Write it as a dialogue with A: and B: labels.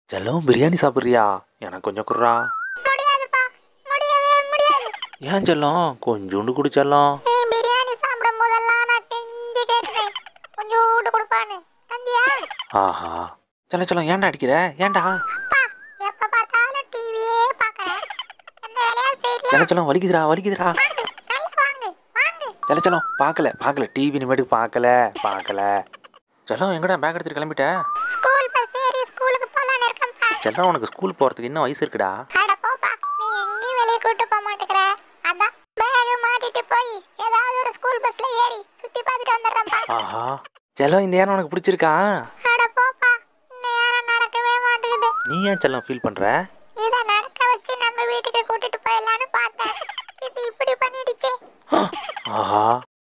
A: செல்லம் பிரியாணி சாப்பிட்றியா எனக்கு கொஞ்சம் குர்றா
B: முடியாதுப்பா முடியவே முடியாது
A: ஏன் செல்லம் கொஞ்சோண்டு குடி செல்லம்
B: நீ பிரியாணி சாப்பிடும் போதெல்லாம் நான் கெஞ்சி கேட்டுறேன் கொஞ்சோண்டு கொடுப்பான்னு தந்தியா
A: ஆஹா செல்லம் செல்லம் ஏன்டா அடிக்கிற ஏன்டா
B: அப்பா எப்ப பார்த்தாலும் டிவியே பார்க்கறேன் எந்த வேலையா சரியா
A: செல்லம் செல்லம் வலிக்குதுடா வலிக்குதுடா
B: வாங்கு நல்லா வாங்கு வாங்கு
A: செல்லம் செல்லம் பார்க்கல பார்க்கல டிவி இனிமேட்டுக்கு பார்க்கல பார்க்கல செல்லம் எங்கடா பேக் எடுத்துட்டு கிளம்பிட்ட
B: ஸ்கூல் பஸ் ஏறி ஸ்கூலுக்கு போலான்னு இருக்கேன்ப்பா
A: செல்லம் உனக்கு ஸ்கூல் போகிறதுக்கு இன்னும் வயசு இருக்குடா
B: அட போப்பா நீ எங்கேயும் வெளியே கூட்டு போக மாட்டேங்கிற அதான் பேக மாட்டிட்டு போய் ஏதாவது ஒரு ஸ்கூல் பஸ்ல ஏறி சுத்தி பார்த்துட்டு வந்துடுறேன்ப்பா
A: ஆஹா செல்லம் இந்த ஏன் உனக்கு பிடிச்சிருக்கா
B: அட போப்பா இந்த நேரம் நடக்கவே மாட்டேங்குது
A: நீ ஏன் செல்லம் ஃபீல் பண்ணுற
B: இத நடக்க வச்சு நம்ம வீட்டுக்கு கூட்டிட்டு போயிடலான்னு பார்த்தேன் இது இப்படி பண்ணிடுச்சு
A: ஆஹா